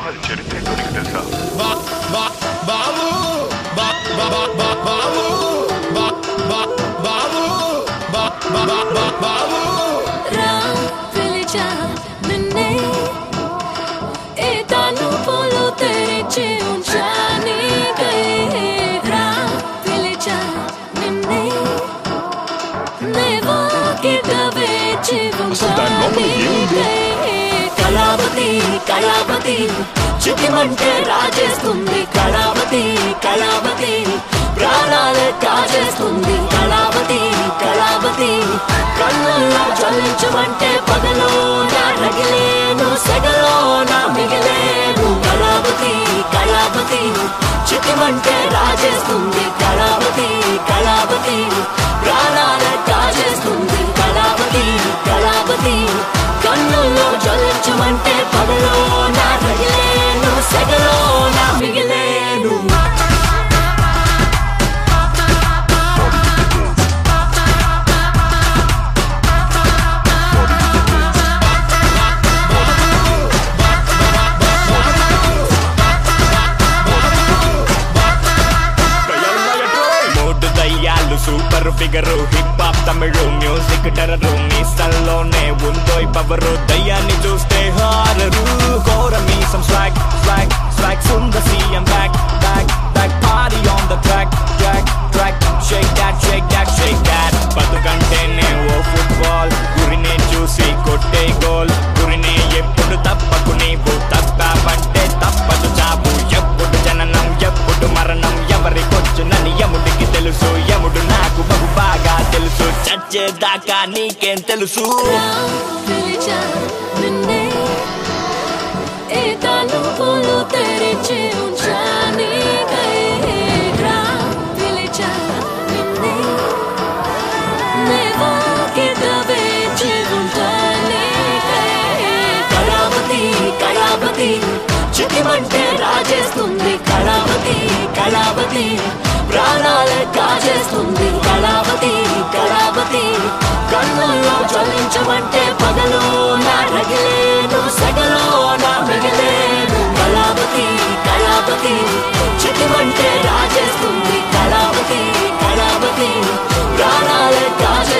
సింహాల చరిత్ర ఏంటో నీకు తెలుసా బా- బా- బాబు బా- బా- బా- బా- బాబు బా- బా- బాబు బా- బా- బా- బా- బాబు రా పిలిచా నిన్నే ఏ తలుపులు తెరిచి ఉంచాని రా పిలిచా నిన్నే నేవాకిట వేచి అసలు దాని లోపల ఏముంది? కళావతి కళావతి చిటిమంటే రాజేస్తుంది కళావతి కళావతి ప్రాణాలే కాజేస్తుంది కళావతి కళావతి కళ్ళల్లో జ్వలించమంటే పగలో నా రగిలేను సెగలో నా మిగిలేను కళావతి కళావతి చిటిమంటే రాజేస్తుంది కళావతి కళావతి ప్రాణాలే కాజేస్తుంది కళావతి కళావతి కన్నుల్లో జ్వలించమంటే పగలో నా రగిలేను సెగలో నా మిగిలేను మూడు దయ్యాలు super figure hip hop Tamil music terror మీసల్లోనే ఉందో పవరు దయ్యాన్ని చూస్తే హారరు కోర మీసం స్వాగ్ స్వాగ్ స్వాగ్ సుంద సీఎం బ్యాక్ బ్యాక్ బ్యాక్ పారీ on the track track track shake that shake that shake that బతుకంటేనే ఓ ఫుట్బాల్ గురినే చూసి కొట్టే గోల్ గురినే ఎప్పుడు తప్పకు నీవు తప్పావంటే తప్పదు చాపు ఎప్పుడు జననం ఎప్పుడు మరణం ఎవరికొచ్చునని యముడికి తెలుసు యముడు నాకు బహు బాగా తెలుసు చచ్చేదాకా నీకేం తెలుసు పిలిచా నిన్నే ఏ తలుపులు తెరిచి ఉంచాని రా పిలిచా నిన్నే నేవాకిట వేచి ఉంటాని కళావతి కళావతి చిటిమంటే రాజేస్తుంది కళావతి కళావతి ప్రాణాలే కాజేస్తుంది కళావతి కళావతి కన్నుల్లో జ్వలించమంటే పగలో నా రగిలేను సెగలో నా మిగిలేను కళావతి కళావతి చిటిమంటే రాజేస్తుంది కళావతి కళావతి ప్రాణాలే కాజేస్తుంది